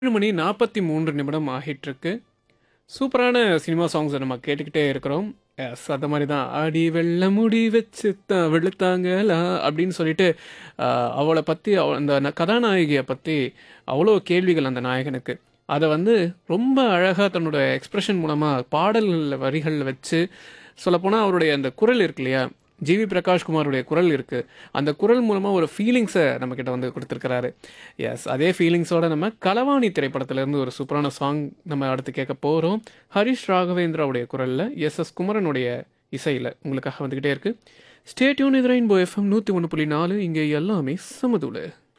ஏழு மணி நாற்பத்தி மூன்று நிமிடம் ஆகிட்டுருக்கு சூப்பரான சினிமா சாங்ஸை நம்ம கேட்டுக்கிட்டே இருக்கிறோம் எஸ் அந்த மாதிரி தான் ஆடி வெள்ள முடி வச்சு தான் வெளுத்தாங்களா அப்படின்னு சொல்லிட்டு ஆஹ், அவளை பற்றி அவ அந்த ந- கதாநாயகியை பற்றி அவ்வளோ கேள்விகள் அந்த நாயகனுக்கு அதை வந்து ரொம்ப அழகாக தன்னோட எக்ஸ்பிரஷன் மூலமாக பாடல் வரிகளில் வச்சு சொல்லப்போனால் அவருடைய அந்த குரல் இருக்கு இல்லையா ஜிவி பிரகாஷ்குமாருடைய குரல் இருக்குது அந்த குரல் மூலமாக ஒரு ஃபீலிங்ஸை நம்மக்கிட்ட வந்து கொடுத்துருக்கிறாரு எஸ் அதே ஃபீலிங்ஸோட நம்ம களவாணி திரைப்படத்திலேருந்து ஒரு சூப்பரான சாங் நம்ம அடுத்து கேட்க போகிறோம் ஹரிஷ் ராகவேந்திராவுடைய குரலில் எஸ் எஸ் குமரனுடைய இசையில் உங்களுக்காக வந்துக்கிட்டே இருக்குது ஸ்டேட்யூன் இது ரெயின்போ எஃப்எம் நூற்றி ஒன்று புள்ளி நாலு இங்கே எல்லாமே சமதுல